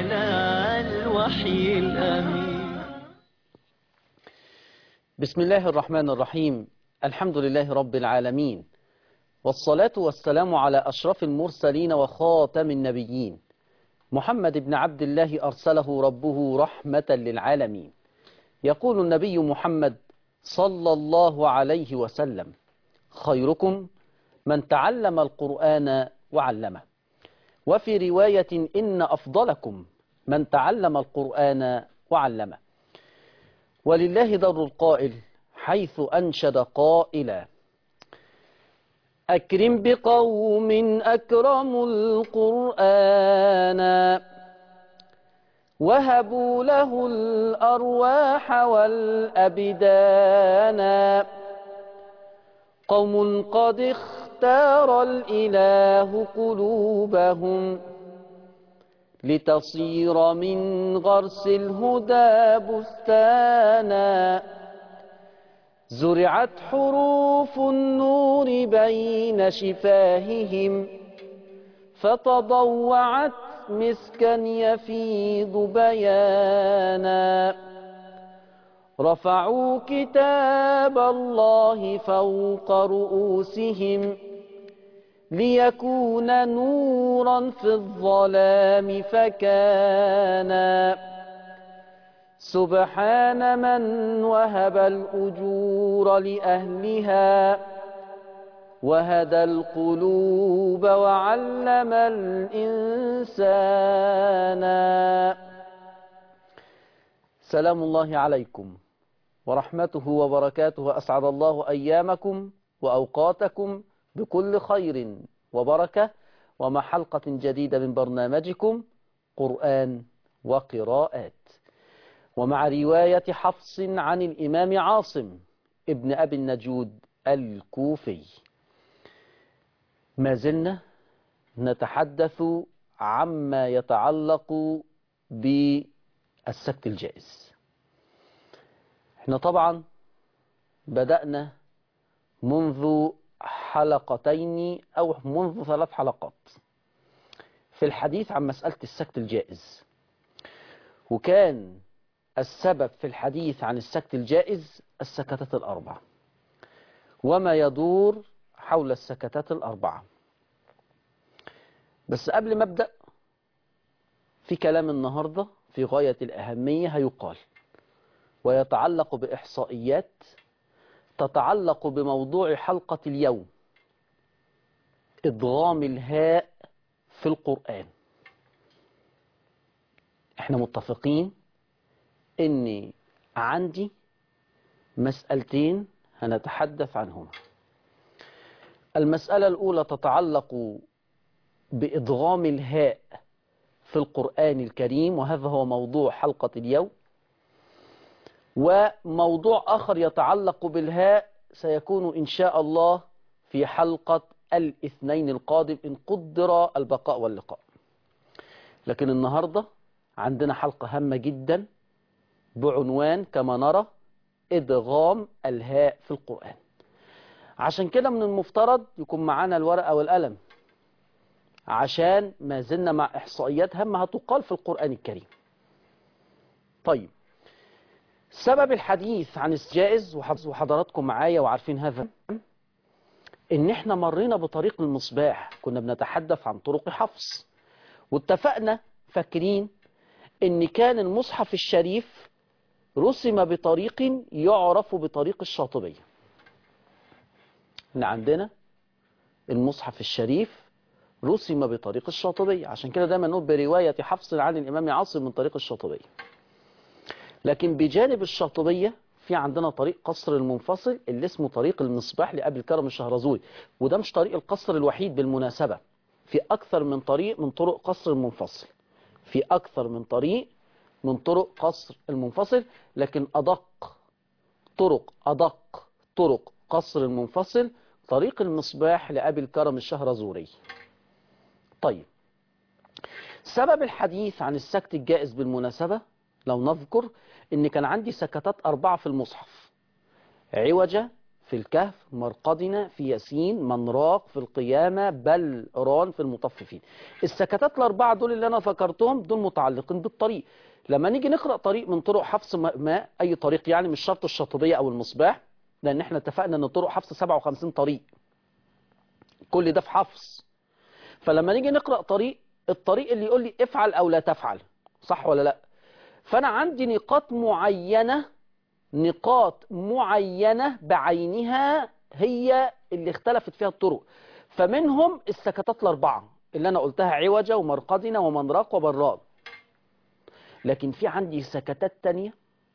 على الوحي الأمين بسم الله الرحمن الرحيم الحمد لله رب العالمين والصلاة والسلام على أشرف المرسلين وخاتم النبيين محمد بن عبد الله أرسله ربه رحمة للعالمين يقول النبي محمد صلى الله عليه وسلم خيركم من تعلم القرآن وعلمه وفي رواية إن أفضلكم من تعلم القرآن وعلمه ولله در القائل حيث أنشد قائلا أكرم بقوم أكرموا القرآن وهبوا له الأرواح والأبدان قوم قد اختار الإله قلوبهم لتصير من غرس الهدى بستانا زرعت حروف النور بين شفاههم فتضوعت مسكا يفيض بيانا رفعوا كتاب الله فوق رؤوسهم ليكون نورا في الظلام فكانا سبحان من وهب الأجور لأهلها وهدى القلوب وعلم الإنسان سلام الله عليكم ورحمته وبركاته أسعد الله أيامكم وأوقاتكم بكل خير وبركة ومع حلقة جديدة من برنامجكم قرآن وقراءات ومع رواية حفص عن الإمام عاصم ابن أبي النجود الكوفي ما زلنا نتحدث عما يتعلق بالسكت الجائز احنا طبعا بدأنا منذ حلقتين أو منذ ثلاث حلقات في الحديث عن مسألة السكت الجائز وكان السبب في الحديث عن السكت الجائز السكتات الأربعة وما يدور حول السكتات الأربعة بس قبل ما أبدأ في كلام النهاردة في غاية الأهمية هيقال ويتعلق بإحصائيات تتعلق بموضوع حلقة اليوم إضغام الهاء في القرآن احنا متفقين اني عندي مسألتين هنتحدث عنهما المسألة الأولى تتعلق بإضغام الهاء في القرآن الكريم وهذا هو موضوع حلقة اليوم وموضوع آخر يتعلق بالهاء سيكون إن شاء الله في حلقة الاثنين القادم إن قدر البقاء واللقاء لكن النهاردة عندنا حلقة هامة جدا بعنوان كما نرى إدغام الهاء في القرآن عشان كده من المفترض يكون معانا الورقة والقلم عشان ما زلنا مع إحصائيات هامة هتقال في القرآن الكريم طيب سبب الحديث عن الجائز وحضراتكم معايا وعارفين هذا ان احنا مرينا بطريق المصباح كنا بنتحدث عن طرق حفص واتفقنا فاكرين ان كان المصحف الشريف رسم بطريق يعرف بطريق الشاطبية ان عندنا المصحف الشريف رسم بطريق الشاطبية عشان كده دايما نقول برواية حفص عن الإمام عاصم من طريق الشاطبية لكن بجانب الشاطبية في عندنا طريق قصر المنفصل اللي اسمه طريق المصباح لأبي الكرم الشهرزوري وده مش طريق القصر الوحيد بالمناسبة في أكثر من طريق من طرق قصر المنفصل في أكثر من طريق من طرق قصر المنفصل لكن أدق طرق أدق طرق قصر المنفصل طريق المصباح لأبي الكرم الشهرزوري طيب سبب الحديث عن السكت الجائز بالمناسبة لو نذكر ان كان عندي سكتات أربعة في المصحف عوجة في الكهف مرقدنا في ياسين من راق في القيامة بل ران في المطففين السكتات الأربعة دول اللي أنا ذكرتهم دول متعلقين بالطريق لما نيجي نقرأ طريق من طرق حفص ما أي طريق يعني مش شرط الشاطبية أو المصباح لأن احنا اتفقنا أن طرق حفص 57 طريق كل ده في حفص فلما نيجي نقرأ طريق الطريق اللي يقول لي افعل أو لا تفعل صح ولا لا فأنا عندي نقاط معينة نقاط معينة بعينها هي اللي اختلفت فيها الطرق فمنهم السكتات الأربعة اللي أنا قلتها عوجة ومرقدنا ومنراق وبراد لكن في عندي سكتات تانية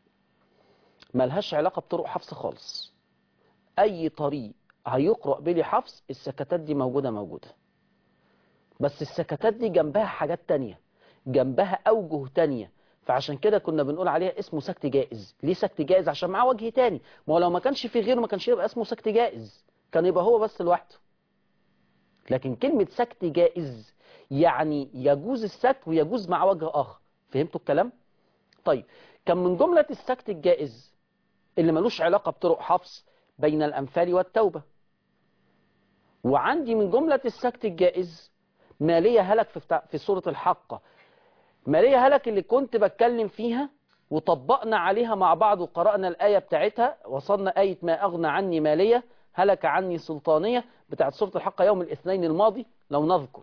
ملهاش علاقة بطرق حفص خالص أي طريق هيقرأ بلي حفص السكتات دي موجودة موجودة بس السكتات دي جنبها حاجات تانية جنبها أوجه تانية فعشان كده كنا بنقول عليها اسمه سكت جائز ليه سكت جائز عشان معاه وجه تاني ما هو لو ما كانش في غيره ما كانش يبقى اسمه سكت جائز كان يبقى هو بس لوحده لكن كلمة سكت جائز يعني يجوز السكت ويجوز مع وجه آخر فهمتوا الكلام؟ طيب كان من جملة السكت الجائز اللي ملوش علاقة بطرق حفص بين الأنفال والتوبة وعندي من جملة السكت الجائز مالية هلك في, بتاع في سورة الحقة مالية هلك اللي كنت بتكلم فيها وطبقنا عليها مع بعض وقرأنا الآية بتاعتها وصلنا آية ما أغنى عني مالية هلك عني سلطانية بتاعت سورة الحقة يوم الاثنين الماضي لو نذكر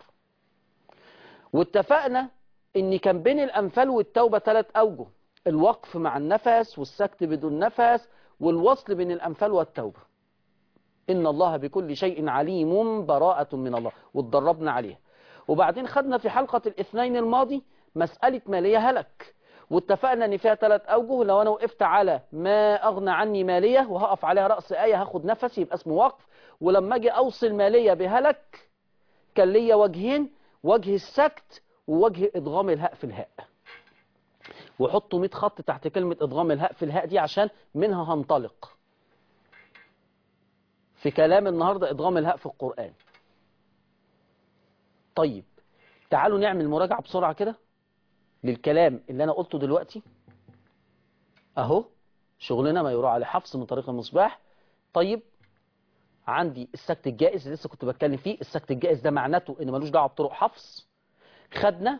واتفقنا ان كان بين الأنفال والتوبة ثلاث أوجه الوقف مع النفس والسكت بدون نفس والوصل بين الأنفال والتوبة إن الله بكل شيء عليم براءة من الله واتدربنا عليها وبعدين خدنا في حلقة الاثنين الماضي مسألة مالية هلك واتفقنا ان فيها ثلاث اوجه لو انا وقفت على ما اغنى عني مالية وهقف عليها رأس آية هاخد نفسي يبقى اسمه وقف ولما اجي اوصل مالية بهلك كان ليا وجهين وجه السكت ووجه ادغام الهاء في الهاء وحطوا 100 خط تحت كلمة ادغام الهاء في الهاء دي عشان منها هنطلق في كلام النهاردة ادغام الهاء في القرآن طيب تعالوا نعمل مراجعة بسرعة كده للكلام اللي أنا قلته دلوقتي أهو شغلنا ما يروى على حفص من طريق المصباح طيب عندي السكت الجائز اللي لسه كنت بتكلم فيه السكت الجائز ده معناته ان ملوش دعوه بطرق حفص خدنا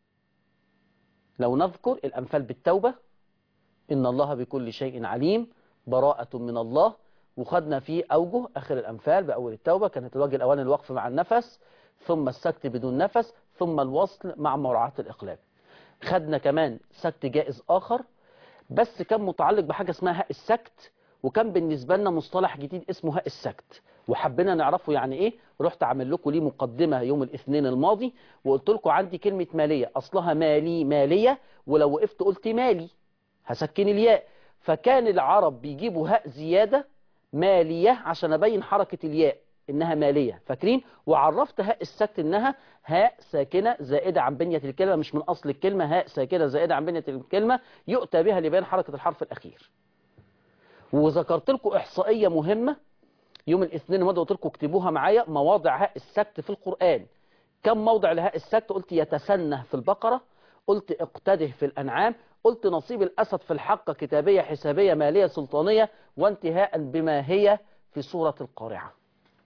لو نذكر الأنفال بالتوبة إن الله بكل شيء عليم براءة من الله وخدنا فيه أوجه آخر الأنفال بأول التوبة كانت الوجه الأولاني الوقف مع النفس ثم السكت بدون نفس ثم الوصل مع مراعاة الإقلاب خدنا كمان سكت جائز آخر بس كان متعلق بحاجة اسمها هاء السكت وكان بالنسبة لنا مصطلح جديد اسمه هاء السكت وحبينا نعرفه يعني ايه رحت عامل لكم ليه مقدمة يوم الاثنين الماضي وقلت لكم عندي كلمة مالية اصلها مالي مالية ولو وقفت قلت مالي هسكن الياء فكان العرب بيجيبوا هاء زيادة مالية عشان ابين حركة الياء انها مالية فاكرين وعرفت هاء السكت انها هاء ساكنة زائدة عن بنية الكلمة مش من اصل الكلمة هاء ساكنة زائدة عن بنية الكلمة يؤتى بها لبيان حركة الحرف الاخير وذكرت لكم احصائية مهمة يوم الاثنين الماضي قلت لكم اكتبوها معايا مواضع هاء السكت في القرآن كم موضع لهاء السكت قلت يتسنه في البقرة قلت اقتده في الأنعام قلت نصيب الأسد في الحق كتابية حسابية مالية سلطانية وانتهاء بما هي في سورة القارعة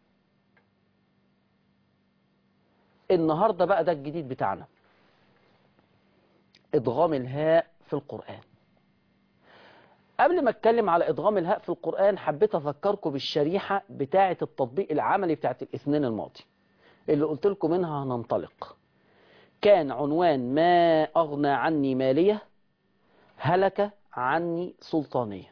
النهاردة بقى ده الجديد بتاعنا ادغام الهاء في القرآن قبل ما اتكلم على ادغام الهاء في القرآن حبيت اذكركم بالشريحة بتاعة التطبيق العملي بتاعة الاثنين الماضي اللي قلت لكم منها هننطلق كان عنوان ما اغنى عني مالية هلك عني سلطانية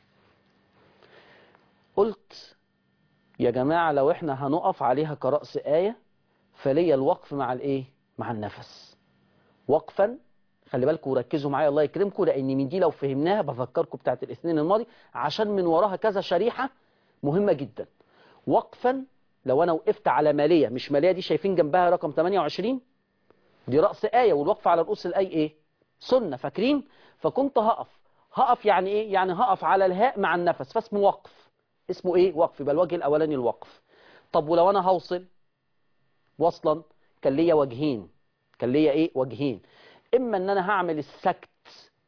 قلت يا جماعة لو احنا هنقف عليها كرأس آية فليا الوقف مع الايه مع النفس وقفا خلي بالكم وركزوا معايا الله يكرمكم لان من دي لو فهمناها بفكركم بتاعت الاثنين الماضي عشان من وراها كذا شريحة مهمة جدا وقفا لو انا وقفت على مالية مش مالية دي شايفين جنبها رقم 28 دي رأس آية والوقف على رؤوس الآية ايه سنة فاكرين فكنت هقف هقف يعني ايه يعني هقف على الهاء مع النفس فاسمه وقف اسمه ايه وقف يبقى الوجه الاولاني الوقف طب ولو انا هوصل وصلا كان ليا وجهين كان ليا ايه وجهين اما ان انا هعمل السكت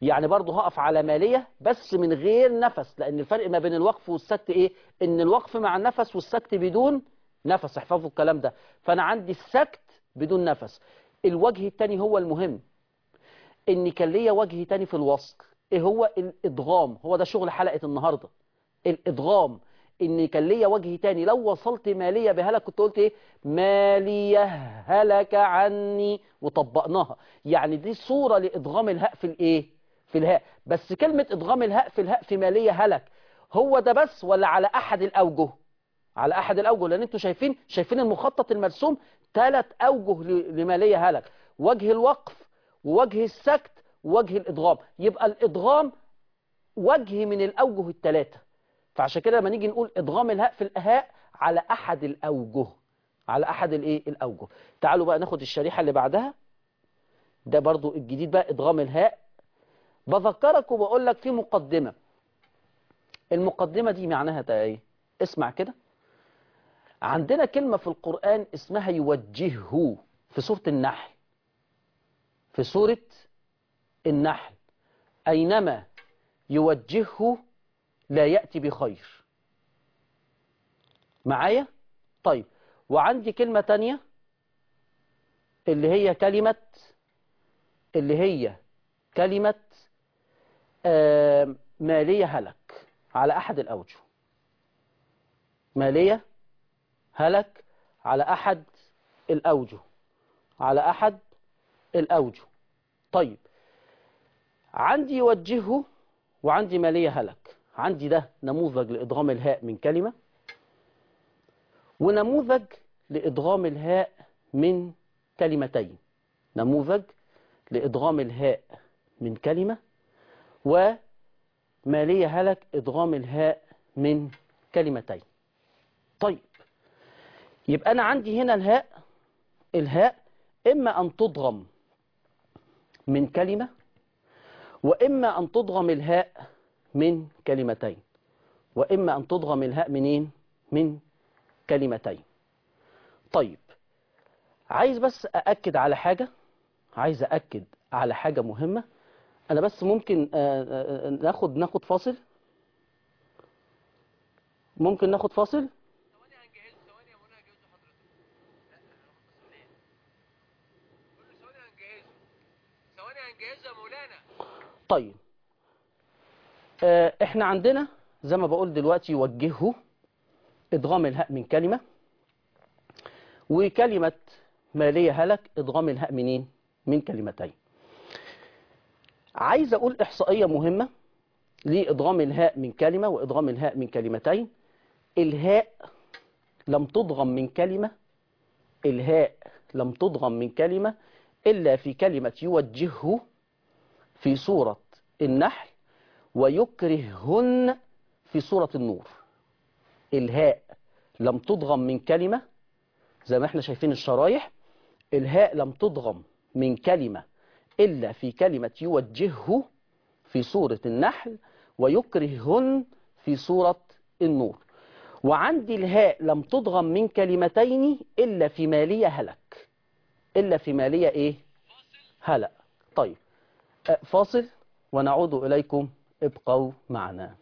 يعني برضه هقف على مالية بس من غير نفس لأن الفرق ما بين الوقف والسكت إيه إن الوقف مع النفس والسكت بدون نفس احفظوا الكلام ده فأنا عندي السكت بدون نفس الوجه التاني هو المهم إن كان ليا وجه تاني في الوصل إيه هو الإدغام هو ده شغل حلقة النهاردة الإدغام إن كان ليا وجه تاني لو وصلت مالية بهلك كنت قلت إيه مالية هلك عني وطبقناها يعني دي صورة لإدغام الهاء في الإيه في الهاء بس كلمة إدغام الهاء في الهاء في مالية هلك هو ده بس ولا على أحد الأوجه على أحد الأوجه لأن أنتوا شايفين شايفين المخطط المرسوم ثلاث أوجه لمالية هلك وجه الوقف ووجه السكت ووجه الإدغام يبقى الإدغام وجه من الأوجه الثلاثة فعشان كده لما نيجي نقول إدغام الهاء في الهاء على أحد الأوجه على أحد الإيه الأوجه تعالوا بقى ناخد الشريحة اللي بعدها ده برضو الجديد بقى إدغام الهاء بذكرك وبقول لك في مقدمة المقدمة دي معناها ايه اسمع كده عندنا كلمة في القرآن اسمها يوجهه في سورة النحل في سورة النحل أينما يوجهه لا يأتي بخير معايا طيب وعندي كلمة تانية اللي هي كلمة اللي هي كلمة مالية هلك على أحد الأوجه مالية هلك على أحد الأوجه على أحد الأوجه طيب عندي يوجهه وعندي مالية هلك عندي ده نموذج لإدغام الهاء من كلمة ونموذج لإدغام الهاء من كلمتين نموذج لإدغام الهاء من كلمة ومالية هلك إدغام الهاء من كلمتين طيب يبقى أنا عندي هنا الهاء الهاء إما أن تضغم من كلمة وإما أن تضغم الهاء من كلمتين وإما أن تضغم الهاء منين من كلمتين طيب عايز بس أأكد على حاجة عايز أأكد على حاجة مهمة أنا بس ممكن ناخد ناخد فاصل ممكن ناخد فاصل ثواني هنجهز ثواني يا منى هجهزه حضرتك لا انا متصل ليه قول له ثواني هنجهزه ثواني هنجهزه يا مولانا طيب آه، احنا عندنا زي ما بقول دلوقتي يوجهه ادغام الهاء من كلمة وكلمة مالية هلك ادغام الهاء منين من كلمتين عايز اقول احصائية مهمة لادغام الهاء من كلمة وادغام الهاء من كلمتين الهاء لم تضغم من كلمة الهاء لم تضغم من كلمة إلا في كلمة يوجهه في سورة النحل ويكرههن في سورة النور الهاء لم تضغم من كلمة زي ما احنا شايفين الشرايح الهاء لم تضغم من كلمة إلا في كلمة يوجهه في سورة النحل ويكرههن في سورة النور وعندي الهاء لم تضغم من كلمتين إلا في مالية هلك إلا في مالية إيه هلك طيب أه، فاصل ونعود إليكم ابقوا معنا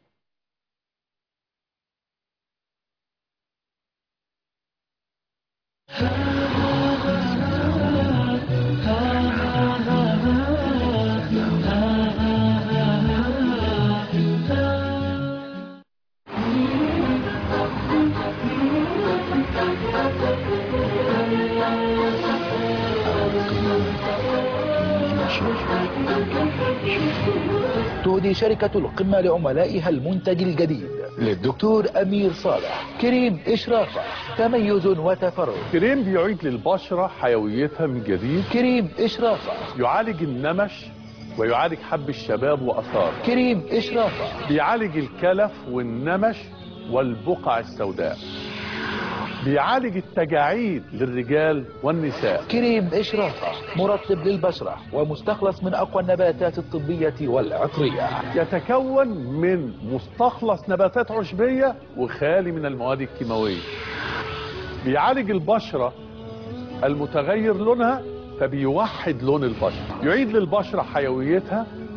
تهدي شركة القمة لعملائها المنتج الجديد للدكتور أمير صالح كريم إشرافة تميز وتفرد كريم بيعيد للبشرة حيويتها من جديد كريم إشرافة يعالج النمش ويعالج حب الشباب وأثاره كريم إشرافة بيعالج الكلف والنمش والبقع السوداء بيعالج التجاعيد للرجال والنساء كريم إشرافة مرطب للبشرة ومستخلص من أقوى النباتات الطبية والعطرية يتكون من مستخلص نباتات عشبية وخالي من المواد الكيماوية بيعالج البشرة المتغير لونها فبيوحد لون البشرة يعيد للبشرة حيويتها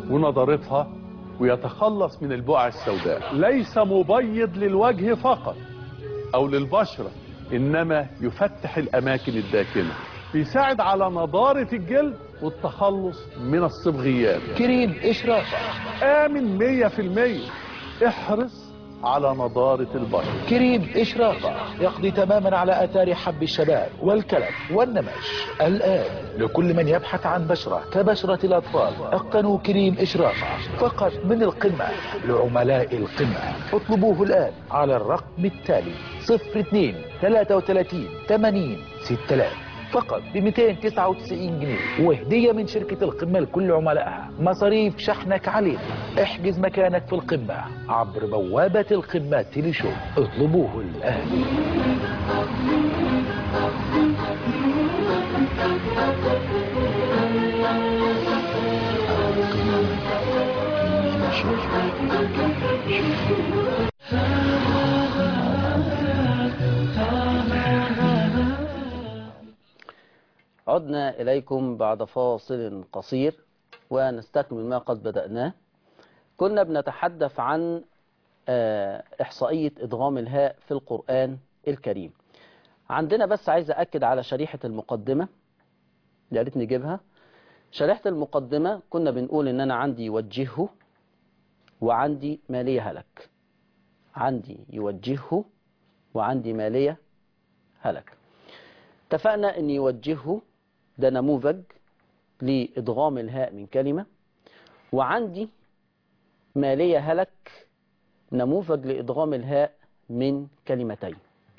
ونضارتها ويتخلص من البقع السوداء ليس مبيض للوجه فقط او للبشرة انما يفتح الاماكن الداكنة بيساعد على نضارة الجلد والتخلص من الصبغيات كريم إشرافة امن مية في المية احرص على نضارة البشرة كريم إشرافة يقضي تماما على آثار حب الشباب والكلف والنمش الآن لكل من يبحث عن بشرة كبشرة الأطفال اقتنوا كريم إشرافة فقط من القمة لعملاء القمة اطلبوه الآن على الرقم التالي 02 33 80 6000 فقط ب 299 جنيه وهدية من شركة القمة لكل عملائها مصاريف شحنك علينا احجز مكانك في القمة عبر بوابة القمة تيلي شو اطلبوه الآن عدنا إليكم بعد فاصل قصير ونستكمل ما قد بدأناه كنا بنتحدث عن آه، إحصائية إدغام الهاء في القرآن الكريم عندنا بس عايز أكد على شريحة المقدمة يا ريت نجيبها شريحة المقدمة كنا بنقول إن أنا عندي يوجهه وعندي مالية هلك عندي يوجهه وعندي مالية هلك اتفقنا ان يوجهه ده نموذج لإدغام الهاء من كلمة وعندي مالية هلك نموذج لإدغام الهاء من كلمتين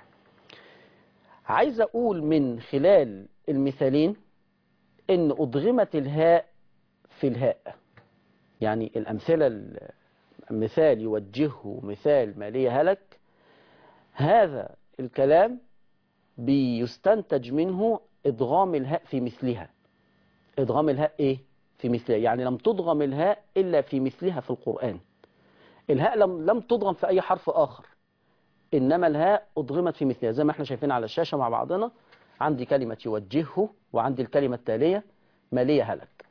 عايز أقول من خلال المثالين إن أدغمت الهاء في الهاء يعني الأمثلة مثال يوجهه مثال مالية هلك هذا الكلام بيستنتج منه إدغام الهاء في مثلها إدغام الهاء إيه؟ في مثلها يعني لم تدغم الهاء إلا في مثلها في القرآن الهاء لم, لم تدغم في أي حرف آخر إنما الهاء أدغمت في مثلها زي ما احنا شايفين على الشاشة مع بعضنا عندي كلمة يوجهه وعندي الكلمة التالية مالية هلك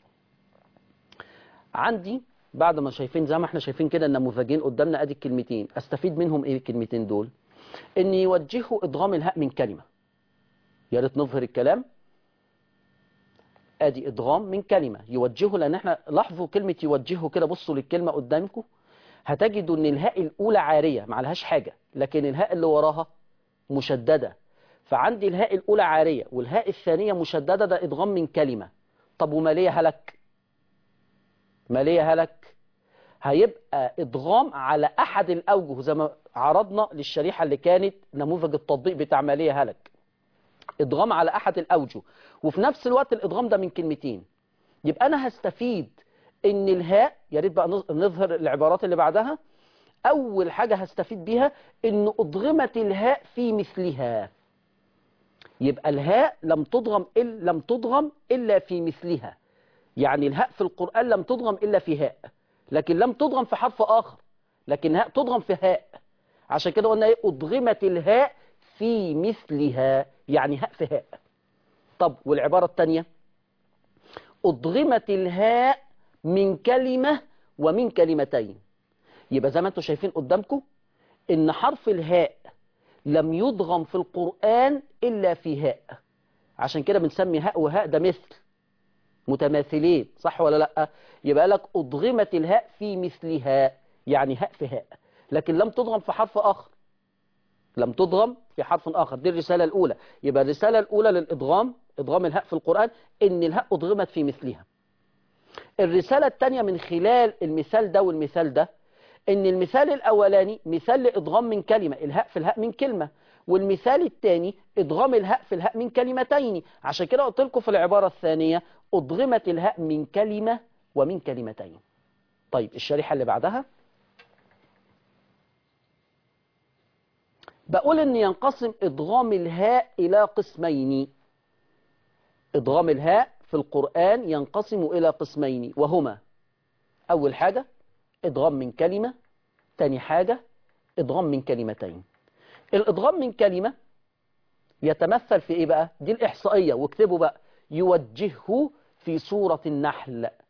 عندي بعد ما شايفين زي ما احنا شايفين كده النموذجين قدامنا ادي الكلمتين استفيد منهم ايه الكلمتين دول ان يوجهه ادغام الهاء من كلمة يا ريت نظهر الكلام ادي ادغام من كلمة يوجهه لان احنا لاحظوا كلمة يوجهه كده بصوا للكلمة قدامكم هتجدوا ان الهاء الاولى عارية ما عليهاش حاجة لكن الهاء اللي وراها مشددة فعندي الهاء الاولى عارية والهاء الثانية مشددة ده ادغام من كلمة طب ومالية هلك مالية هلك هيبقى ادغام على احد الاوجه زي ما عرضنا للشريحة اللي كانت نموذج التطبيق بتاع مالية هلك ادغام على احد الاوجه وفي نفس الوقت الادغام ده من كلمتين يبقى انا هستفيد ان الهاء يا ريت بقى نظهر العبارات اللي بعدها اول حاجة هستفيد بيها ان ادغمت الهاء في مثلها يبقى الهاء لم تضغم إلا لم تضغم الا في مثلها يعني الهاء في القرآن لم تضغم الا في هاء لكن لم تضغم في حرف اخر لكن هاء تضغم في هاء عشان كده قلنا ايه ادغمت الهاء في مثلها يعني هاء في هاء طب والعبارة الثانية أضغمت الهاء من كلمة ومن كلمتين يبقى زي ما انتم شايفين قدامكم ان حرف الهاء لم يضغم في القرآن إلا في هاء عشان كده بنسمي هاء وهاء ده مثل متماثلين صح ولا لا يبقى لك أضغمت الهاء في مثلها يعني هاء في هاء لكن لم تضغم في حرف آخر لم تضغم في حرف آخر دي الرسالة الأولى يبقى الرسالة الأولى للإضغام إضغام الهاء في القرآن إن الهاء أضغمت في مثلها الرسالة الثانية من خلال المثال ده والمثال ده إن المثال الأولاني مثال لإضغام من كلمة الهاء في الهاء من كلمة والمثال الثاني إضغام الهاء في الهاء من كلمتين عشان كده قلت لكم في العبارة الثانية أضغمت الهاء من كلمة ومن كلمتين طيب الشريحة اللي بعدها بقول ان ينقسم ادغام الهاء الى قسمين ادغام الهاء في القرآن ينقسم الى قسمين وهما اول حاجة ادغام من كلمة تاني حاجة ادغام من كلمتين الادغام من كلمة يتمثل في ايه بقى دي الاحصائية واكتبوا بقى يوجهه في سورة النحل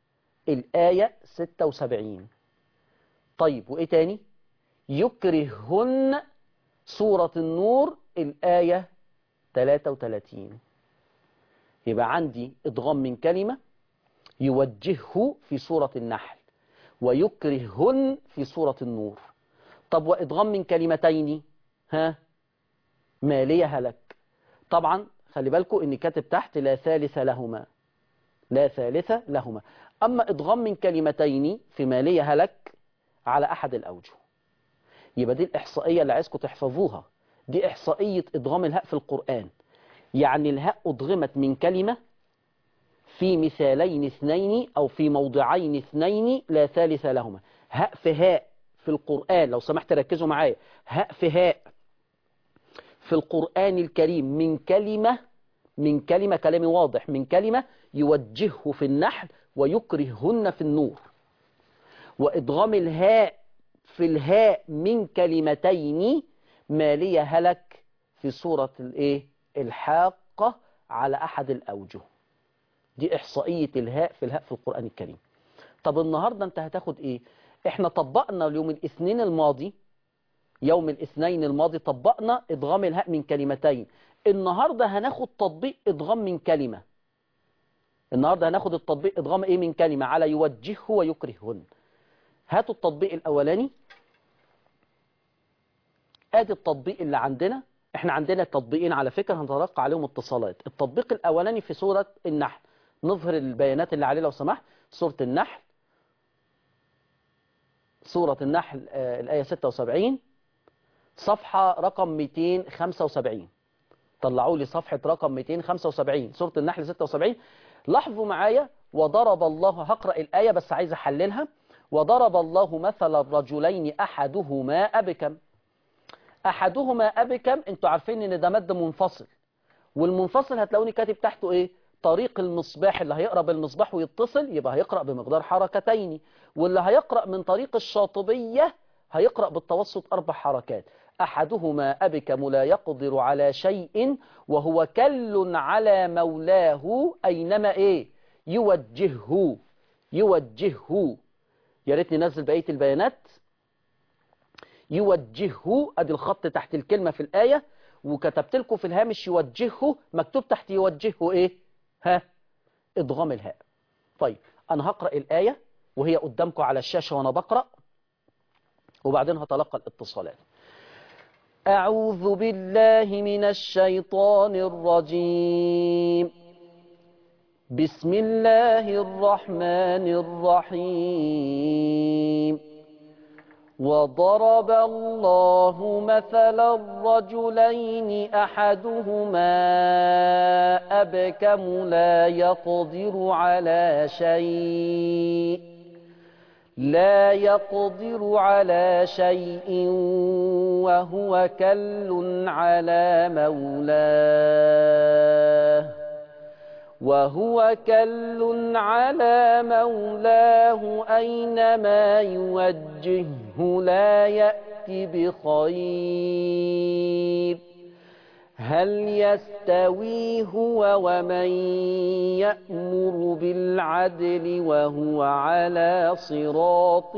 الآية 76 طيب وإيه تاني يكرههن سورة النور الآية 33 يبقى عندي إدغام من كلمة يوجهه في سورة النحل ويكرههن في سورة النور طب وإدغام من كلمتين ها مالية هلك طبعا خلي بالكم إن كاتب تحت لا ثالث لهما لا ثالث لهما أما إدغام من كلمتين في مالية هلك على أحد الأوجه يبقى دي الإحصائية اللي عايزكم تحفظوها دي إحصائية إدغام الهاء في القرآن يعني الهاء أدغمت من كلمة في مثالين اثنين أو في موضعين اثنين لا ثالث لهما هاء في هاء في القرآن لو سمحت ركزوا معايا هاء في هاء في القرآن الكريم من كلمة من كلمة كلام واضح من كلمة يوجهه في النحل ويكرههن في النور وإدغام الهاء في الهاء من كلمتين مالية هلك في سورة الايه الحاقة على أحد الأوجه دي إحصائية الهاء في الهاء في القرآن الكريم طب النهاردة أنت هتاخد إيه إحنا طبقنا اليوم الاثنين الماضي يوم الاثنين الماضي طبقنا إدغام الهاء من كلمتين النهاردة هناخد تطبيق إدغام من كلمة النهاردة هناخد التطبيق إدغام إيه من كلمة على يوجهه ويكرههن هاتوا التطبيق الأولاني ادي التطبيق اللي عندنا احنا عندنا تطبيقين على فكرة هنتلقى عليهم اتصالات التطبيق الاولاني في سورة النحل نظهر البيانات اللي عليه لو سمحت سورة النحل سورة النحل آه الآية 76 صفحة رقم 275 طلعوا لي صفحة رقم 275 سورة النحل 76 لاحظوا معايا وضرب الله هقرأ الآية بس عايز أحللها وضرب الله مثل الرجلين أحدهما أبكم أحدهما أبكم انتوا عارفين ان ده مد منفصل والمنفصل هتلاقوني كاتب تحته ايه طريق المصباح اللي هيقرأ بالمصباح ويتصل يبقى هيقرأ بمقدار حركتين واللي هيقرأ من طريق الشاطبية هيقرأ بالتوسط أربع حركات أحدهما أبكم لا يقدر على شيء وهو كل على مولاه أينما إيه يوجهه يوجهه يا ريت ننزل بقية البيانات يوجهه ادي الخط تحت الكلمة في الآية وكتبت لكم في الهامش يوجهه مكتوب تحت يوجهه ايه ها ادغام الهاء طيب انا هقرأ الآية وهي قدامكم على الشاشة وانا بقرأ وبعدين هتلقى الاتصالات أعوذ بالله من الشيطان الرجيم بسم الله الرحمن الرحيم وضرب الله مثلا الرجلين أحدهما أبكم لا يقدر على شيء لا يقدر على شيء وهو كل على مولاه وهو كل على مولاه أينما يوجهه لا يأتي بخير هل يستوي هو ومن يأمر بالعدل وهو على صراط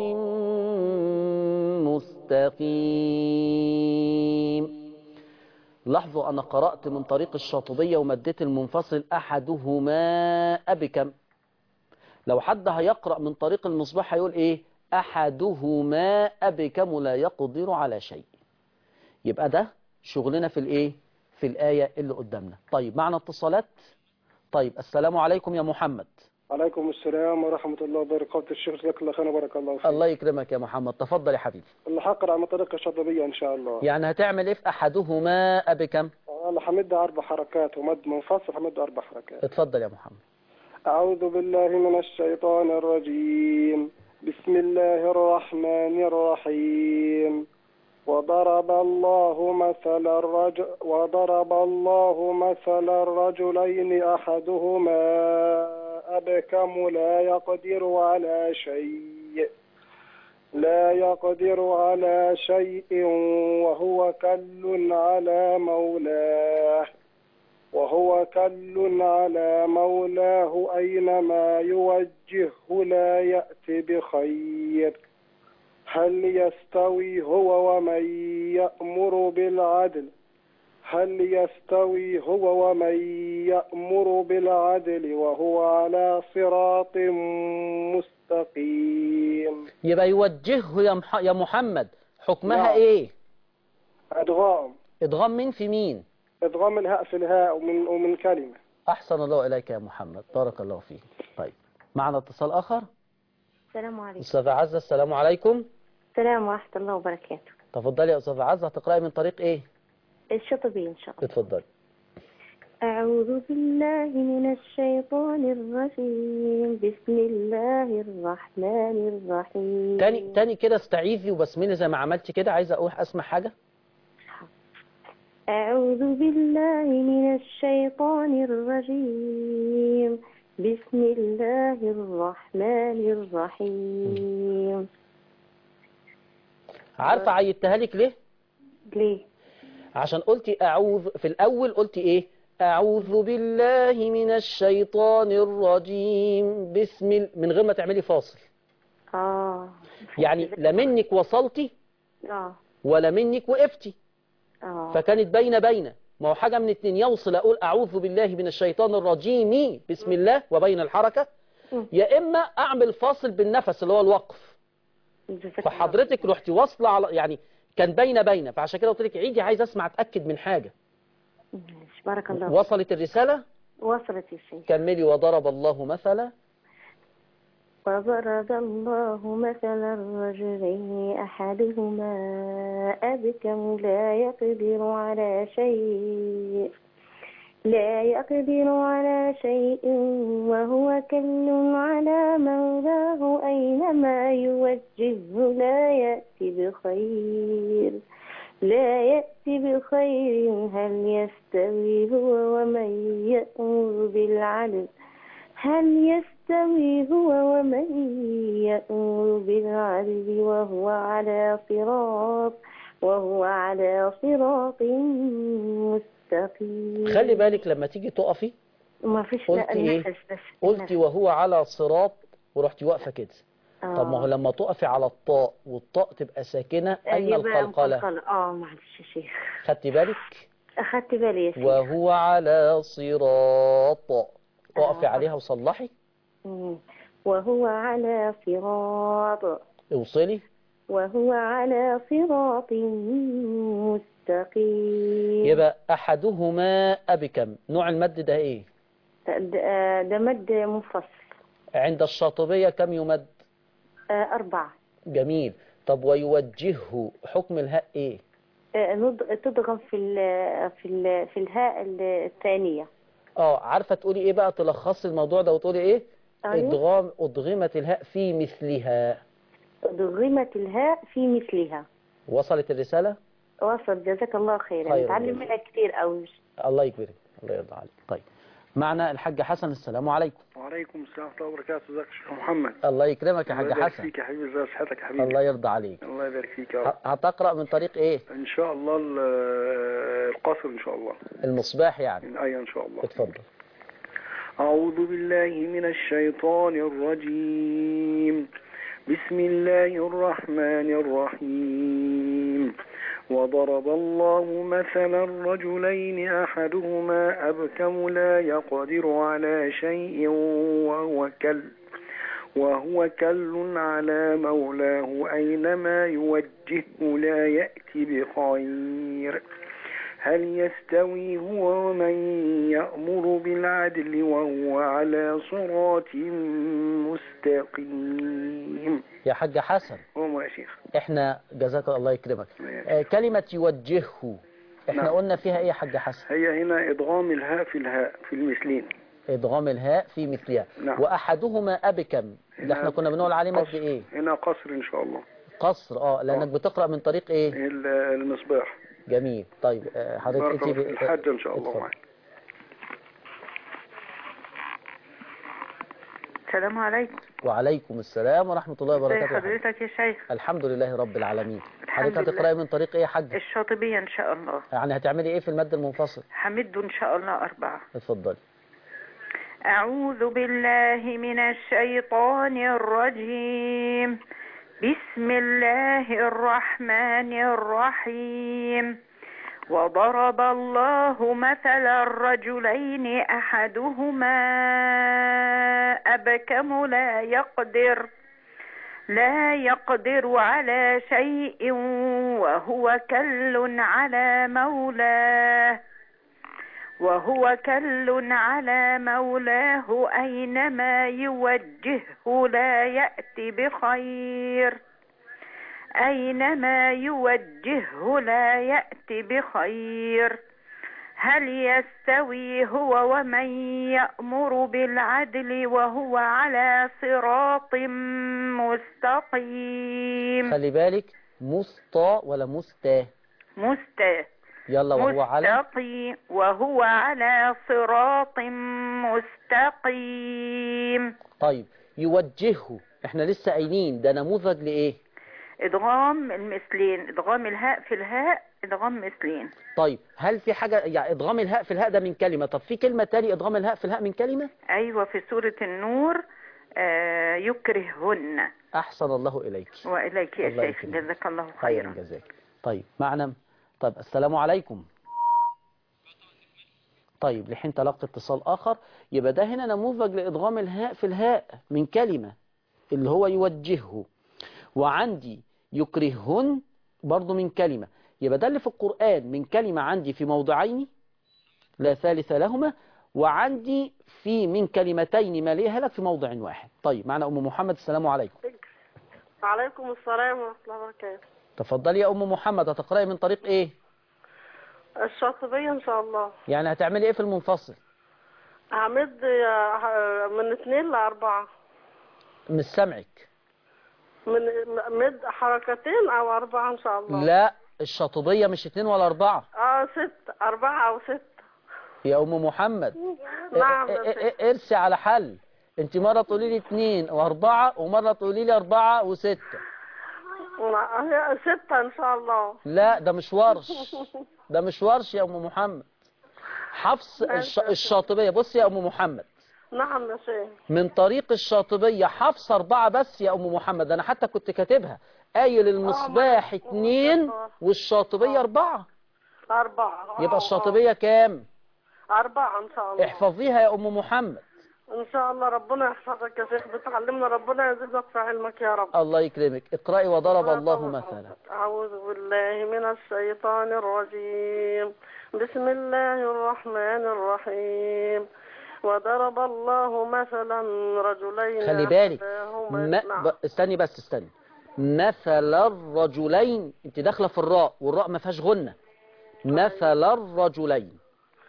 مستقيم لاحظوا أنا قرأت من طريق الشاطبية ومديت المنفصل أحدهما أبكم لو حد هيقرأ من طريق المصباح هيقول إيه أحدهما أبكم لا يقدر على شيء يبقى ده شغلنا في الإيه في الآية اللي قدامنا طيب معنا اتصالات طيب السلام عليكم يا محمد عليكم السلام ورحمة الله وبركاته الشيخ جزاك الله خير بارك الله فيك الله يكرمك يا محمد تفضل يا حبيبي اللي هقرأ عن طريقة الشاطبية إن شاء الله يعني هتعمل إيه في أحدهما أبكم أنا حمدها أربع حركات ومد منفصل حمدها أربع حركات اتفضل يا محمد أعوذ بالله من الشيطان الرجيم بسم الله الرحمن الرحيم وضرب الله مثل الرجل وضرب الله مثل الرجلين أحدهما أبكم لا يقدر على شيء لا يقدر على شيء وهو كل على مولاه وهو كل على مولاه أينما يوجه يوجهه لا يأتي بخير هل يستوي هو ومن يأمر بالعدل هل يستوي هو ومن يأمر بالعدل وهو على صراط مستقيم يبقى يوجهه يا, مح... يا محمد حكمها نعم. ايه أدغام ادغام مين في مين إدغام الهاء في الهاء ومن, ومن كلمة احسن الله اليك يا محمد بارك الله فيك طيب معنا اتصال اخر السلام عليكم استاذة عزة السلام عليكم السلام ورحمة الله وبركاته تفضلي يا استاذة عزة هتقرأي من طريق ايه الشطبي إن شاء الله اتفضلي أعوذ بالله من الشيطان الرجيم بسم الله الرحمن الرحيم تاني تاني كده استعيذي وبسملي زي ما عملتي كده عايزه اقول اسمع حاجه أعوذ بالله من الشيطان الرجيم بسم الله الرحمن الرحيم عارفه عيدتها لك ليه ليه؟ عشان قلتي اعوذ في الاول قلتي ايه اعوذ بالله من الشيطان الرجيم بسم ال... من غير ما تعملي فاصل آه يعني لا منك وصلتي آه ولا منك وقفتي آه فكانت بين بين ما هو حاجه من اتنين يوصل اقول اعوذ بالله من الشيطان الرجيم بسم الله وبين الحركه مم. يا اما اعمل فاصل بالنفس اللي هو الوقف جزاك الله فحضرتك رحتي واصله على يعني كان بين بين فعشان كده قلت لك عيدي عايز اسمع اتاكد من حاجه ماشي، بارك الله وصلت الرساله وصلت يا شيخ كملي وضرب الله مثلا وضرب الله مثلا رجلين أحدهما أبكم لا يقدر على شيء لا يقدر على شيء وهو كل على مولاه أينما يوجهه لا يأتي بخير لا يأتي بخير هل يستوي هو ومن يأمر بالعدل هل يستوي هو ومن يأمر بالعدل وهو على صراط وهو على صراط مستقيم خلي بالك لما تيجي تقفي ما فيش قلت لا إيه؟ النفس بس قلتي النفس. وهو على صراط ورحتي واقفه كده آه. طب ما هو لما تقفي على الطاء والطاء تبقى ساكنه اين يبقى القلقله مقلقلة. اه معلش يا شيخ خدتي بالك أخدت بالي يا شيخ وهو على صراط اقفي آه. عليها وصلحي مم. وهو على صراط اوصلي وهو على صراط مستقيم يبقى احدهما ابكم نوع المد ده ايه ده ده مد منفصل عند الشاطبيه كم يمد آه، أربعة جميل طب ويوجهه حكم الهاء ايه آه، نض- تضغم في ال في ال في الهاء الثانية اه عارفه تقولي ايه بقى تلخصي الموضوع ده وتقولي ايه أيوة. ادغام ادغمت الهاء في مثلها ضغمت الهاء في مثلها وصلت الرساله وصل جزاك الله خيرا خير نتعلم جزاك. منها كتير قوي الله يكبرك الله يرضى عليك طيب معنا الحاج حسن السلام عليكم وعليكم السلام ورحمة الله وبركاته ازيك يا شيخ محمد الله يكرمك يا حاج الله يبارك حسن فيك يا حبيبي ازي صحتك يا حبيبي الله يرضى عليك الله يبارك فيك يا رب ه- هتقرأ من طريق ايه ان شاء الله ال- القصر ان شاء الله المصباح يعني من آية ان شاء الله اتفضل أعوذ بالله من الشيطان الرجيم بسم الله الرحمن الرحيم وضرب الله مثلا رجلين أحدهما أبكم لا يقدر على شيء وهو كل وهو كل على مولاه أينما يوجهه لا يأتي بخير هل يستوي هو ومن يأمر بالعدل وهو على صراط مستقيم يا حاج حسن هو يا شيخ احنا جزاك الله يكرمك ماشي. آه كلمة يوجهه احنا نعم. قلنا فيها ايه يا حاج حسن هي هنا إدغام الهاء في الهاء في المثلين ادغام الهاء في مثلها نعم. واحدهما ابكم اللي احنا هنا كنا بنقول عليه مد قصر. ايه هنا قصر إن شاء الله قصر اه لانك آه. بتقرأ من طريق ايه ال- المصباح جميل طيب آه، حضرتك بارك انت الله في الحج إن شاء الله اتفضل. معك السلام عليكم وعليكم السلام ورحمة الله ازي وبركاته يا حاج. حضرتك يا شيخ الحمد لله رب العالمين الحمد حضرتك لله. هتقرأي من طريق ايه يا حاج الشاطبية ان شاء الله يعني هتعملي ايه في المد المنفصل حمد ان شاء الله اربعة اتفضلي أعوذ بالله من الشيطان الرجيم بسم الله الرحمن الرحيم وضرب الله مثلا الرجلين أحدهما أبكم لا يقدر لا يقدر على شيء وهو كل على مولاه وهو كل على مولاه أينما يوجهه لا يأتي بخير أينما يوجهه لا يأتي بخير هل يستوي هو ومن يأمر بالعدل وهو على صراط مستقيم خلي بالك مسطى ولا مستا مست يلا وهو على مستقيم وهو على صراط مستقيم طيب يوجهه احنا لسه قايلين ده نموذج لايه ادغام المثلين ادغام الهاء في الهاء ادغام مثلين طيب هل في حاجة يعني ادغام الهاء في الهاء ده من كلمة طب في كلمة تاني ادغام الهاء في الهاء من كلمة ايوه في سورة النور آه يكرههن احسن الله اليك واليك يا الله شيخ يكرمك. جزاك الله خيرا خيرا جزاك طيب معنا طيب السلام عليكم طيب لحين تلقي اتصال آخر يبقى ده هنا نموذج لإدغام الهاء في الهاء من كلمة اللي هو يوجهه وعندي يكرههن برضو من كلمة يبقى ده اللي في القرآن من كلمة عندي في موضعين لا ثالث لهما وعندي في من كلمتين ما ليها لك في موضع واحد طيب معنا أم محمد السلام عليكم وعليكم السلام ورحمة الله وبركاته تفضلي يا أم محمد هتقرأي من طريق إيه الشاطبية إن شاء الله يعني هتعملي إيه في المنفصل همد آه، من اثنين لأربعة مش سامعك من مد حركتين أو أربعة إن شاء الله لا الشاطبية مش اتنين ولا أربعة اه ست أربعة أو ست يا أم محمد نعم ا- يا ا- شيخ. ا- ارسي على حل انت مرة تقولي لي اتنين واربعة ومرة تقولي لي اربعة وستة لا، هي ستة إن شاء الله لا ده مش ورش ده مش ورش يا أم محمد حفص الش... الشاطبية بص يا أم محمد نعم يا شيخ من طريق الشاطبية حفص أربعة بس يا أم محمد أنا حتى كنت كاتبها قايل المصباح اتنين والشاطبية أربعة أربعة آه، يبقى آه. الشاطبية كام أربعة إن شاء الله احفظيها يا أم محمد إن شاء الله ربنا يحفظك يا شيخ بتعلمنا ربنا يزيدك في علمك يا رب الله يكرمك اقرأي وضرب الله مثلا أعوذ بالله من الشيطان الرجيم بسم الله الرحمن الرحيم وضرب الله مثلا رجلين خلي بالك أحداهما- ما نعم. ب... استني بس استني مثل الرجلين انت داخله في الراء والراء ما فيهاش غنه مثل الرجلين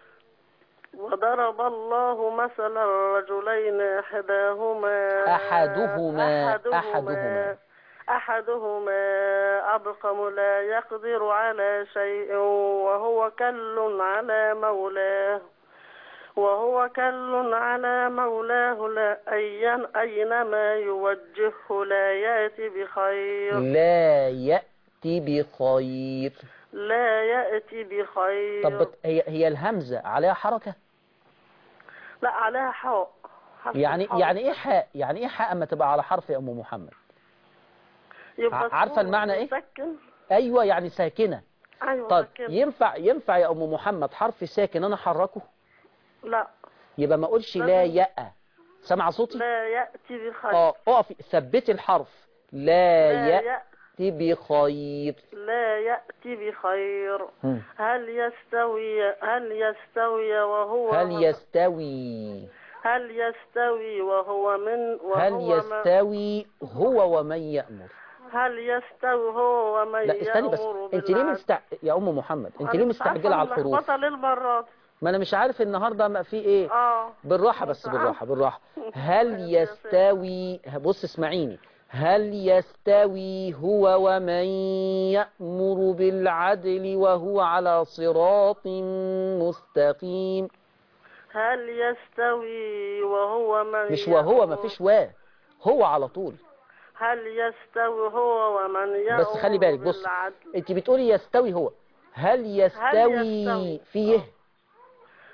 وضرب الله مثلا رجلين أحداهما أحدهما- أحدهما أحدهما. أحدهما أبقم لا يقدر على شيء وهو كل على مولاه وهو كل على مولاه لا أين أينما يوجهه لا يأتي بخير لا يأتي بخير لا يأتي بخير طب بت- هي هي الهمزة عليها حركة لا عليها حاء حرف يعني الحاء. يعني ايه حاء يعني ايه حاء اما تبقى على حرف يا ام محمد يبقى ع- عارفة اسمه المعنى إيه؟ مسكن ايوه يعني ساكنة أيوة طب ساكن. ينفع ينفع يا ام محمد حرف ساكن انا احركه لا يبقى ما اقولش لا لازم- يأ سامعه صوتي لا يأتي بخير اه اقفي ثبتي الحرف لا لا يأتي يأتي بخير لا يأتي بخير هم. هل يستوي هل يستوي وهو هل يستوي هل يستوي وهو من وهو هل من يستوي هو ومن يأمر هل يستوي هو ومن لا استني بس يأمر انت ليه بالعدل؟ مستع... يا ام محمد انت أنا ليه مش عارفة مستعجله على الحروف ملخبطة للمرات ما انا مش عارف النهارده ما في ايه اه بالراحه بس مش بالراحه عارفة. بالراحه هل يستوي بص اسمعيني هل يستوي هو ومن يأمر بالعدل وهو على صراط مستقيم هل يستوي وهو من مش وهو ما يأمر- فيش وا هو على طول هل يستوي هو ومن يأمر بس خلي بالك بص بالعدل انت بتقولي يستوي هو هل يستوي يستوي؟ فيه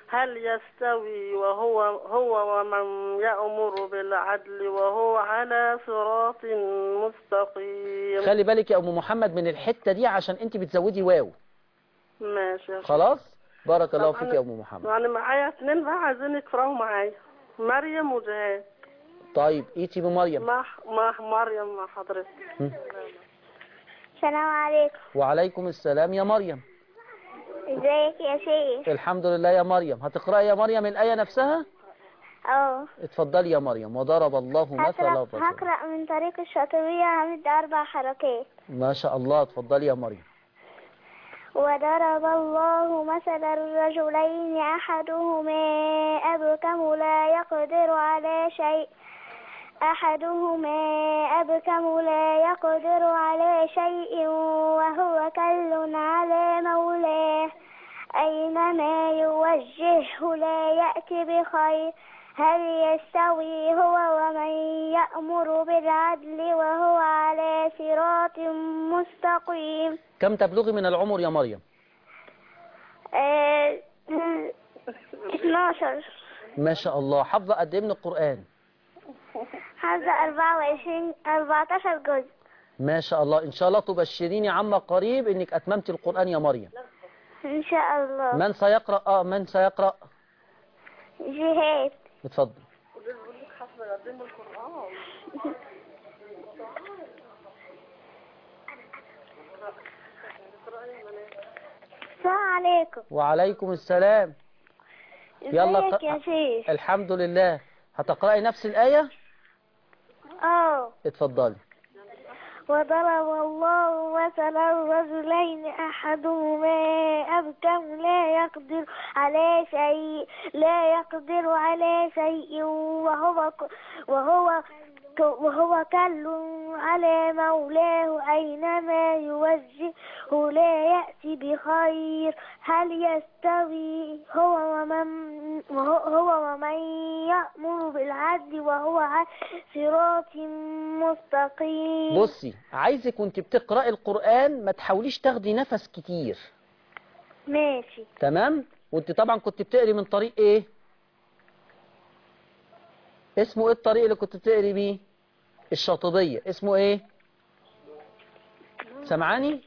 هل يستوي وهو هو ومن يأمر بالعدل وهو على صراط مستقيم خلي بالك يا ام محمد من الحتة دي عشان انت بتزودي واو ماشي يا شيخ. خلاص بارك الله طب فيك أنا- يا ام محمد يعني معايا اتنين بقى عايزين يقرأوا معايا مريم وجهاد طيب ايتي بمريم مع مع مريم مع حضرتك السلام عليكم وعليكم السلام يا مريم ازيك يا شيخ الحمد لله يا مريم هتقرأي يا مريم الآية نفسها اه اتفضلي يا مريم وضرب الله مثلا هقرأ الرجل هقرأ من طريق الشاطبية همد أربع حركات ما شاء الله اتفضلي يا مريم وضرب الله مثلا الرجلين أحدهما أبكم لا يقدر على شيء أحدهما أبكم لا يقدر على شيء وهو كل على مولاه أينما يوجهه لا يأتي بخير هل يستوي هو ومن يأمر بالعدل وهو على صراط مستقيم كم تبلغي من العمر يا مريم آه، 12 ما شاء الله حافظة قد ايه من القرآن هذا 24 14 جزء ما شاء الله ان شاء الله تبشريني عما قريب انك اتممت القرآن يا مريم إن شاء الله من سيقرأ اه من سيقرأ جهاد اتفضل السلام عليكم وعليكم السلام يلا ازيك ق- يا شيخ الحمد لله هتقرأي نفس الآية اه اتفضلي وضرب الله مثلا رجلين أحدهما أبكم لا يقدر على شيء لا يقدر على شيء وهو ك- وهو ك- وهو كل على مولاه أينما يوجهه لا يأتي بخير هل يستوي هو ومن وهو هو ومن يأمر بالعدل وهو على صراط مستقيم بصي عايزك وانت بتقرأي القرآن ما تحاوليش تاخدي نفس كتير ماشي تمام وانت طبعا كنت بتقري من طريق ايه اسمه ايه الطريق اللي كنت بتقري بيه الشاطبية اسمه ايه سمعاني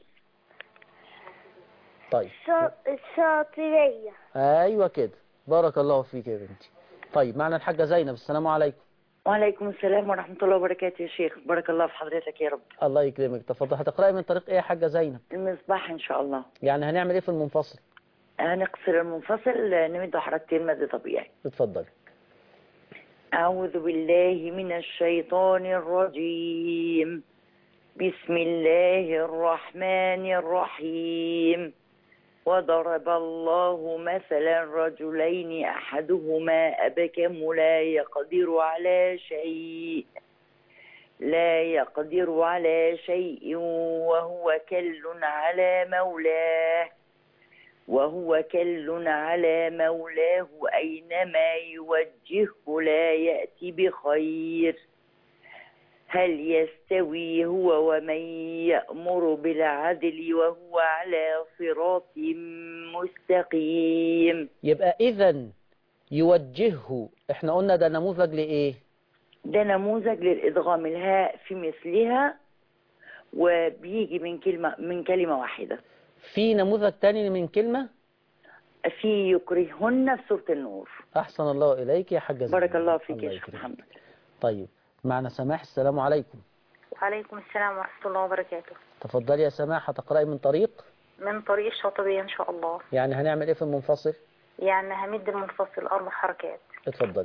طيب الشا- الشاطبية ايوه كده بارك الله فيك يا بنتي طيب معنا الحاجة زينب السلام عليكم وعليكم السلام ورحمة الله وبركاته يا شيخ بارك الله في حضرتك يا رب الله يكرمك تفضل هتقرأي من طريق ايه يا حاجة زينب المصباح إن شاء الله يعني هنعمل ايه في المنفصل هنقصر المنفصل نمد حركتين مد طبيعي اتفضلي أعوذ بالله من الشيطان الرجيم بسم الله الرحمن الرحيم وضرب الله مثلا رجلين أحدهما أبكم لا يقدر على شيء لا يقدر على شيء وهو كل على مولاه وهو كل على مولاه أينما يوجهه لا يأتي بخير هل يستوي هو ومن يأمر بالعدل وهو على صراط مستقيم يبقى اذا يوجهه احنا قلنا ده نموذج لايه ده نموذج للإدغام الهاء في مثلها وبيجي من كلمة من كلمة واحدة في نموذج تاني من كلمة في يكرهن في سورة النور احسن الله اليك يا حاجة زينب بارك الله فيك يا الله شيخ يكرمك. محمد طيب معنا سماح السلام عليكم وعليكم السلام ورحمة الله وبركاته تفضلي يا سماح هتقرأي من طريق من طريق الشاطبية إن شاء الله يعني هنعمل ايه في المنفصل يعني همد المنفصل أربع حركات اتفضلي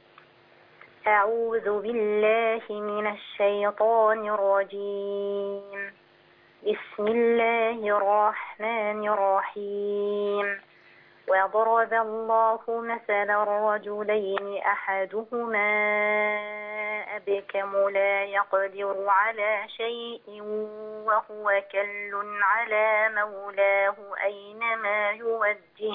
أعوذ بالله من الشيطان الرجيم بسم الله الرحمن الرحيم وضرب الله مثلا رجلين أحدهما أبكم لا يقدر على شيء وهو كل على مولاه أينما يوجهه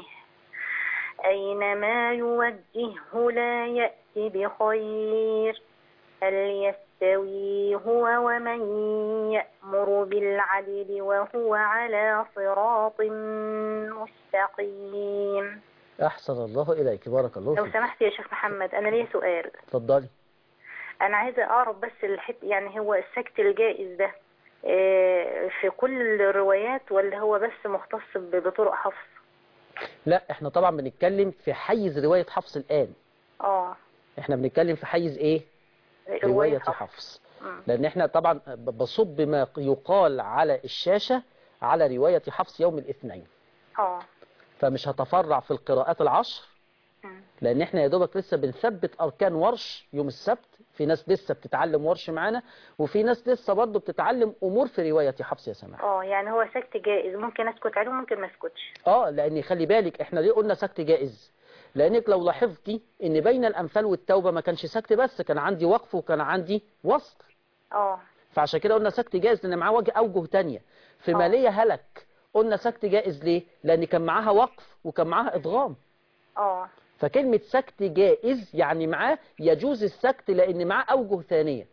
أينما يوجهه لا يأتي بخير هل يستوي هو ومن يأمر بالعدل وهو على صراط مستقيم أحسن الله إليك بارك الله لو فيك سمحت يا شيخ محمد انا ليا سؤال اتفضلي انا عايزه اعرف بس الحت يعني هو السكت الجائز ده آه، في كل الروايات ولا هو بس مختص ب- بطرق حفظ لا احنا طبعا بنتكلم في حيز رواية حفص الآن اه احنا بنتكلم في حيز ايه رواية حفص مم. لأن احنا طبعا ب- بصب ما يقال على الشاشة على رواية حفص يوم الاثنين اه فمش هتفرع في القراءات العشر مم. لأن احنا يا دوبك لسه بنثبت أركان ورش يوم السبت في ناس لسه بتتعلم ورش معانا وفي ناس لسه برضه بتتعلم أمور في رواية حفص يا سماح اه يعني هو سكت جائز ممكن اسكت عليه وممكن ما اسكتش اه لان خلي بالك احنا ليه قلنا سكت جائز لانك لو لاحظتي ان بين الانفال والتوبه ما كانش سكت بس كان عندي وقف وكان عندي وصل اه فعشان كده قلنا سكت جائز لان معاه وجه اوجه تانية في ماليه هلك قلنا سكت جائز ليه لان كان معاها وقف وكان معاها ادغام اه فكلمه سكت جائز يعني معاه يجوز السكت لان معاه اوجه ثانيه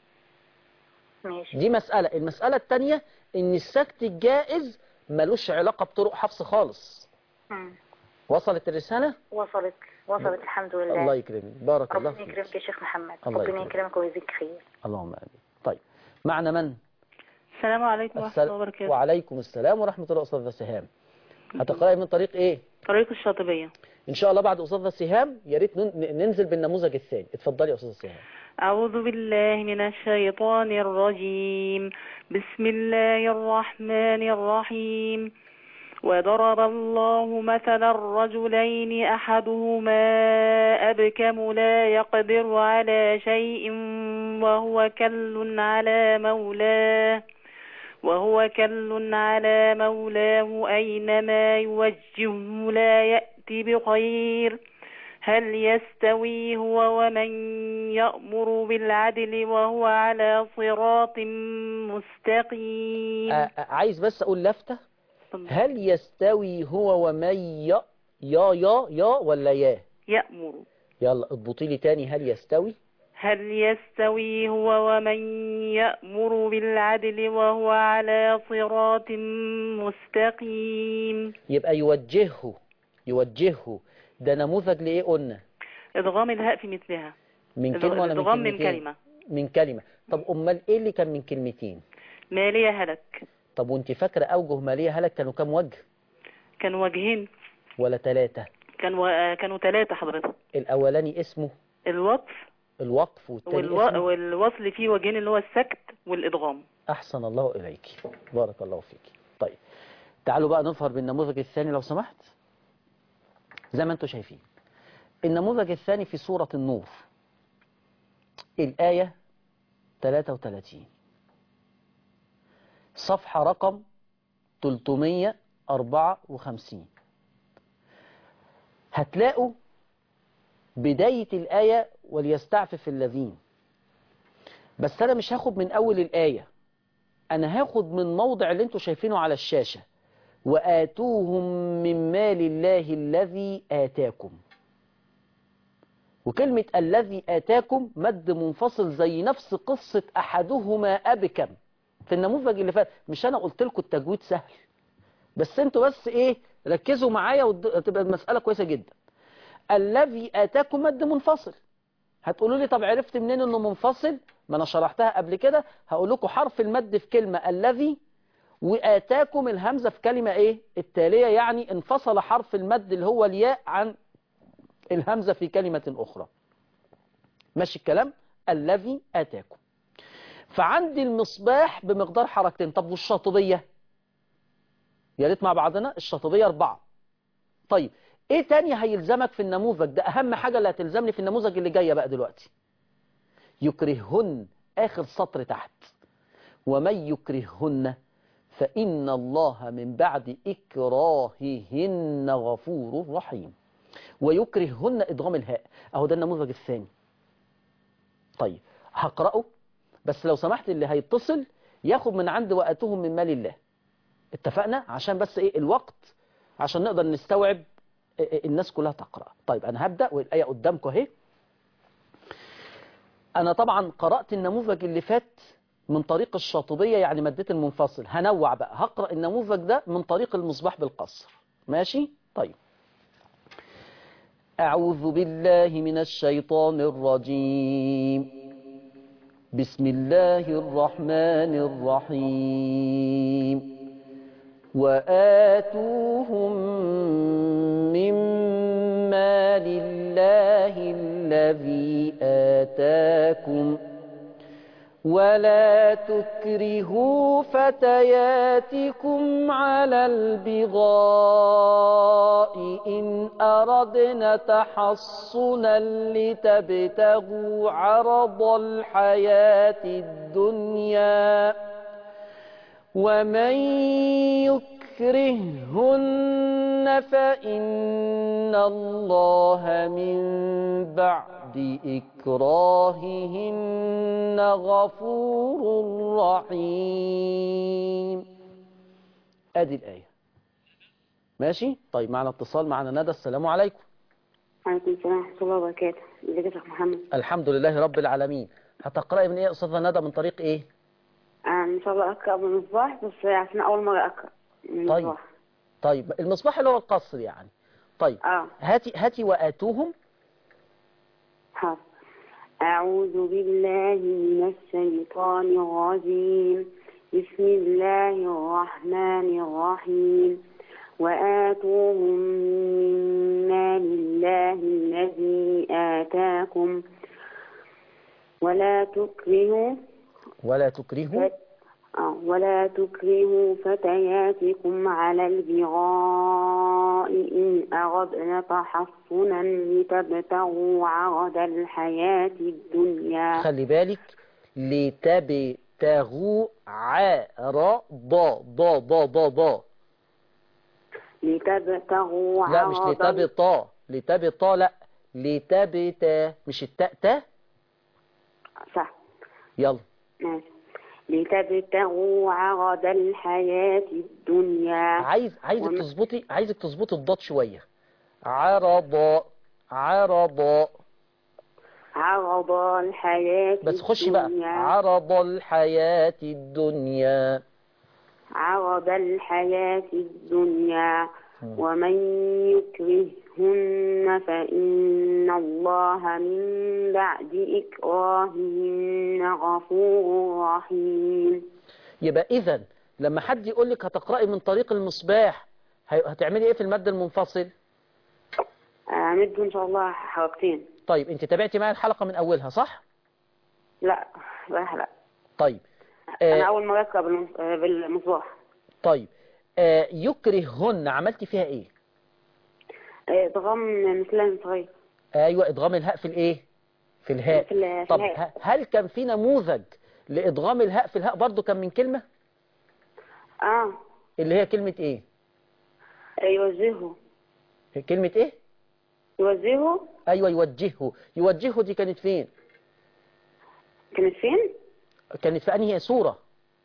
ماشي دي مساله المساله الثانيه ان السكت الجائز ملوش علاقه بطرق حفص خالص مم. وصلت الرساله وصلت وصلت الحمد لله الله يكرمك بارك الله ربنا فيك يكرمك يا شيخ محمد الله ربنا يكرمك. يكرمك ويجزيك خير اللهم امين طيب معنا من السلام عليكم ورحمة السل- الله وبركاته وعليكم السلام ورحمه الله استاذه سهام هتقراي من طريق ايه طريق الشاطبية ان شاء الله بعد استاذه سهام يا ريت نن- ننزل بالنموذج الثاني اتفضلي يا استاذه سهام أعوذ بالله من الشيطان الرجيم بسم الله الرحمن الرحيم وضرب الله مثلا رجلين أحدهما أبكم لا يقدر على شيء وهو كل على مولاه وهو كل على مولاه أينما يوجهه لا يأتي بخير هل يستوي هو ومن يأمر بالعدل وهو على صراط مستقيم آ- آ- عايز بس اقول لفته هل يستوي هو ومن ي... يا يا يا ولا يا يأمر يلا اضبطي لي تاني هل يستوي هل يستوي هو ومن يأمر بالعدل وهو على صراط مستقيم يبقى يوجهه يوجهه ده نموذج لايه قلنا إدغام الهاء في مثلها من كلمه ولا من إدغام من كلمتين كلمة من كلمه طب امال ايه اللي كان من كلمتين مالية هلك طب وانت فاكره اوجه ماليه هلك كانوا كام وجه كانوا وجهين ولا ثلاثه كانوا كانوا ثلاثة حضرتك الاولاني اسمه الوقف الوقف والتاني والو... اسمه والوصل فيه وجهين اللي هو السكت والإدغام احسن الله اليك بارك الله فيك طيب تعالوا بقى نظهر بالنموذج الثاني لو سمحت زي ما انتم شايفين النموذج الثاني في سورة النور الآية 33 صفحة رقم 354 هتلاقوا بداية الآية وليستعفف الذين بس أنا مش هاخد من أول الآية أنا هاخد من موضع اللي انتوا شايفينه على الشاشة وآتوهم من مال الله الذي آتاكم وكلمة الذي آتاكم مد منفصل زي نفس قصة أحدهما أبكم في النموذج اللي فات مش أنا قلت لكم التجويد سهل بس انتوا بس إيه ركزوا معايا وتبقى المسألة كويسة جدا الذي آتاكم مد منفصل هتقولوا لي طب عرفت منين انه منفصل ما انا شرحتها قبل كده هقول لكم حرف المد في كلمة الذي وآتاكم الهمزة في كلمة ايه التالية يعني انفصل حرف المد اللي هو الياء عن الهمزة في كلمة أخرى ماشي الكلام الذي آتاكم فعندي المصباح بمقدار حركتين طب والشاطبية يا ريت مع بعضنا الشاطبية أربعة طيب ايه تاني هيلزمك في النموذج ده اهم حاجة اللي هتلزمني في النموذج اللي جاية بقى دلوقتي يكرههن اخر سطر تحت ومن يكرههن فإن الله من بعد إكراههن غفور رحيم ويكرههن إدغام الهاء أهو ده النموذج الثاني طيب هقرأه بس لو سمحت اللي هيتصل ياخد من عند وقتهم من مال الله اتفقنا عشان بس ايه الوقت عشان نقدر نستوعب الناس كلها تقرأ طيب أنا هبدأ والآية قدامكم اهي أنا طبعا قرأت النموذج اللي فات من طريق الشاطبية يعني مادة المنفصل هنوع بقى هقرأ النموذج ده من طريق المصباح بالقصر ماشي طيب أعوذ بالله من الشيطان الرجيم بسم الله الرحمن الرحيم وآتوهم مما لله الذي آتاكم ولا تكرهوا فتياتكم على البغاء إن أردنا تحصنا لتبتغوا عرض الحياة الدنيا ومن يكرهن فإن الله من بعد إكراههن غفور رحيم أدي الآية ماشي طيب معنا اتصال معنا ندى السلام عليكم وعليكم السلام ورحمة الله وبركاته ازيك يا شيخ محمد الحمد لله رب العالمين هتقرأي من ايه يا أستاذة ندى من طريق ايه آه ان شاء الله اقرا بالمصباح بس عشان اول مرة اقرا من طيب المصباح طيب المصباح اللي هو القصر يعني طيب اه هاتي هاتي وآتوهم حاضر أعوذ بالله من الشيطان الرجيم بسم الله الرحمن الرحيم وآتوهم مما لله الذي آتاكم ولا تكرهوا ولا تكرهوا آه، ولا تكرهوا فتياتكم على البغاء إن أردنا تحصنا لتبتغوا عرض الحياة الدنيا خلي بالك لتبتغوا عرض ضا ضا ضا ضا ضا لتبتغوا لا مش عرض لتبطا لتبطا لا لتبتا مش التاء تا صح يلا ماشي. لتبتغوا عرض الحياة الدنيا عايز عايزك وم- تظبطي عايزك تظبطي الضاد شويه عرض عرض عرض الحياة بس خشي بقى الدنيا عرض الحياة الدنيا عرض الحياة الدنيا ومن يكرههن فإن الله من بعد إكراههن غفور رحيم يبقى اذا لما حد يقول لك هتقرأي من طريق المصباح هي- هتعملي ايه في المد المنفصل أمد إن شاء الله حركتين طيب انت تابعتي معايا الحلقة من اولها صح لا صراحة لا طيب أنا آه أول مرة أقرأ بالمص- آه، بالمصباح طيب آه يكرههن عملتي فيها ايه آه، ضغم مثلين صغير ايوه ادغام الهاء في الايه في الهاء في ال- في طب الهاء. ه- هل كان في نموذج لادغام الهاء في الهاء برضو كان من كلمة آه اللي هي كلمة ايه يوجهه كلمة ايه يوجهه ايوه يوجهه يوجهه دي كانت فين كانت فين؟ كانت في انهي سورة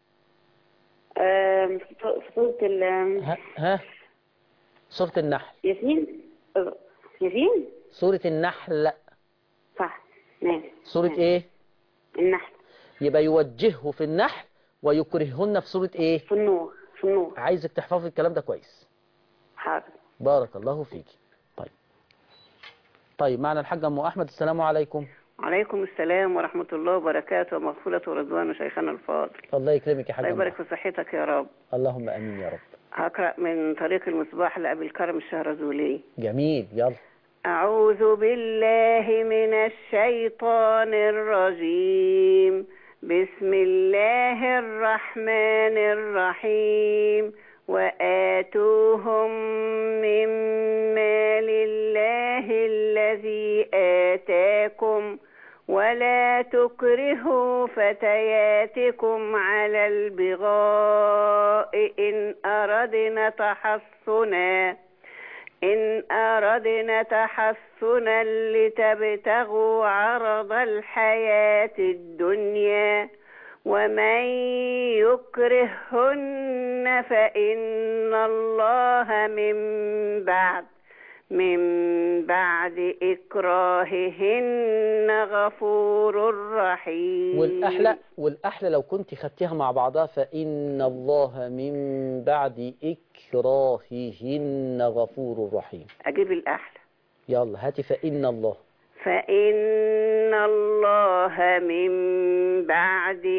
آه، في في سورة ال ها, ها سورة النحل ياسين آه، ياسين سورة النحل صح ماشي سورة ايه النحل يبقى يوجهه في النحل ويكرههن في سورة ايه في النور في النور عايزك تحفظي الكلام ده كويس حاضر بارك الله فيك طيب طيب معنا الحاج ام احمد السلام عليكم عليكم السلام ورحمة الله وبركاته ومغفرة ورضوان شيخنا الفاضل الله يكرمك يا حاج الله أم يبارك في صحتك يا رب أحمد. اللهم امين يا رب هقرأ من طريق المصباح لأبي الكرم الشهرزولي جميل يلا أعوذ بالله من الشيطان الرجيم بسم الله الرحمن الرحيم وآتوهم مما لله الذي آتاكم ولا تكرهوا فتياتكم على البغاء إن أردنا تحصنا إن أردنا تحصنا لتبتغوا عرض الحياة الدنيا ومن يكرههن فإن الله من بعد من بعد إكراههن غفور رحيم والاحلى والاحلى لو كنت خدتيها مع بعضها فان الله من بعد اكراههن غفور رحيم أجيب الأحلى يلا هاتي فإن الله فإن الله من بعد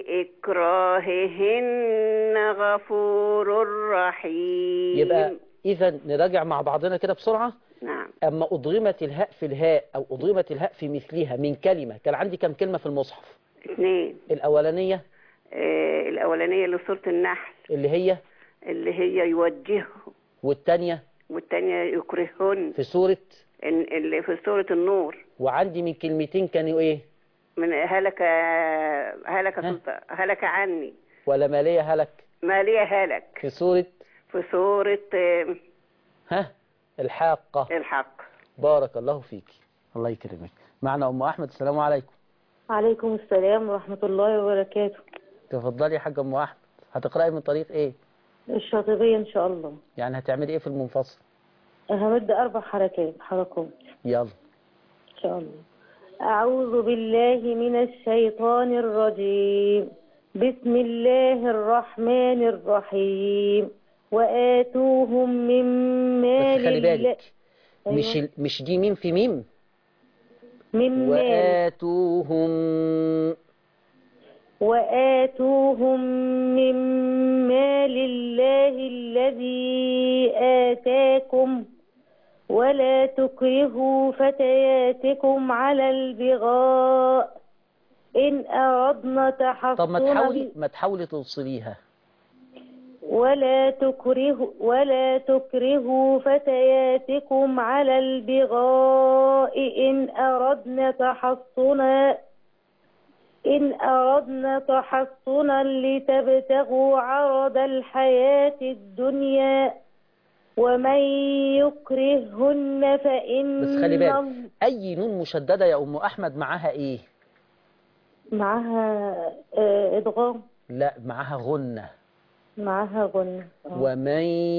إكراههن غفور رحيم يبقى إذا نراجع مع بعضنا كده بسرعة نعم أما أضغمت الهاء في الهاء أو أضغمت الهاء في مثلها من كلمة كان عندي كم كلمة في المصحف اثنين الأولانية آه الأولانية اللي سورة النحل اللي هي اللي هي يوجهه والتانية والتانية يكرههن في سورة إن- اللي في سورة النور وعندي من كلمتين كانوا إيه من هلك هلك سلطة- هلك عني ولا مالية هلك ما لي هلك في سورة في سورة آه، ها الحاقة الحق بارك الله فيك الله يكرمك معنا أم أحمد السلام عليكم عليكم السلام ورحمة الله وبركاته تفضلي يا حاجة أم أحمد هتقرأي من طريق إيه الشاطبية إن شاء الله يعني هتعملي إيه في المنفصل همد أربع حركات حركات يلا إن شاء الله أعوذ بالله من الشيطان الرجيم بسم الله الرحمن الرحيم وآتوهم من مال بس خلي الله- بالك مش أيوة. ال- مش دي ميم في ميم من مال وآتوهم وآتوهم من مال الله الذي آتاكم ولا تكرهوا فتياتكم على البغاء إن أردنا تحصنا طب ما تحاولي ما تحاولي توصليها ولا تكرهوا ولا تكرهوا فتياتكم على البغاء إن أردنا تحصنا إن أردنا تحصنا لتبتغوا عرض الحياة الدنيا ومن يكرههن فإن بس خلي بالك أي نون مشددة يا أم أحمد معاها إيه معها آه، إدغام لا معاها غنة معها غنة ومن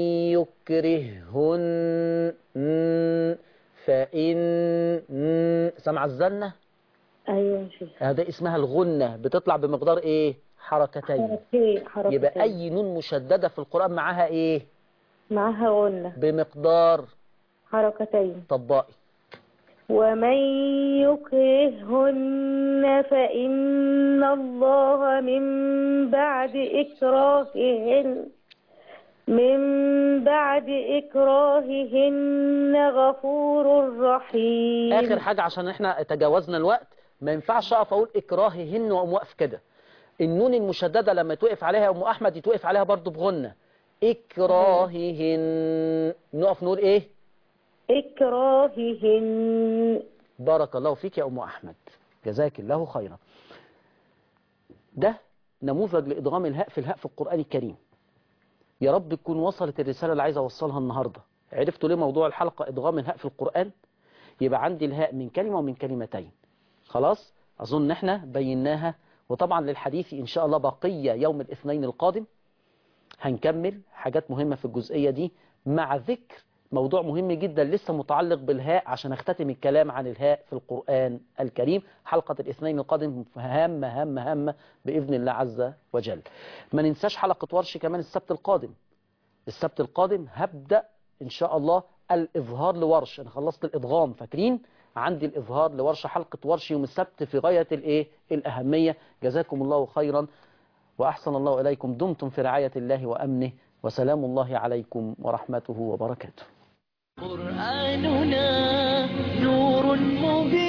يكرههن ن- فإن ن- سمع الزنة أيوة شيخ هذا اسمها الغنة بتطلع بمقدار إيه حركتين حركتين حركتين يبقى أي نون مشددة في القرآن معاها إيه معها غنة بمقدار حركتين طبائي ومن يكرههن فإن الله من بعد إكراههن من بعد إكراههن غفور رحيم آخر حاجة عشان احنا تجاوزنا الوقت ما ينفعش أقف أقول إكراههن وأقوم واقف كده النون المشددة لما توقف عليها يا أم أحمد يتوقف عليها برضو بغنة إكراههن نقف نقول إيه إكراههن بارك الله فيك يا أم أحمد جزاك الله خيرا ده نموذج لإدغام الهاء في الهاء في القرآن الكريم يا رب تكون وصلت الرسالة اللي عايز أوصلها النهاردة عرفتوا ليه موضوع الحلقة إدغام الهاء في القرآن يبقى عندي الهاء من كلمة ومن كلمتين خلاص أظن احنا بيناها وطبعا للحديث إن شاء الله بقية يوم الاثنين القادم هنكمل حاجات مهمة في الجزئية دي مع ذكر موضوع مهم جدا لسه متعلق بالهاء عشان اختتم الكلام عن الهاء في القرآن الكريم حلقة الاثنين القادم هامة هامة هامة بإذن الله عز وجل ما ننساش حلقة ورش كمان السبت القادم السبت القادم هبدأ إن شاء الله الإظهار لورش أنا خلصت الإدغام فاكرين عندي الإظهار لورش حلقة ورش يوم السبت في غاية الإيه الأهمية جزاكم الله خيرا وأحسن الله إليكم دمتم في رعاية الله وأمنه وسلام الله عليكم ورحمته وبركاته قرآننا نور مبين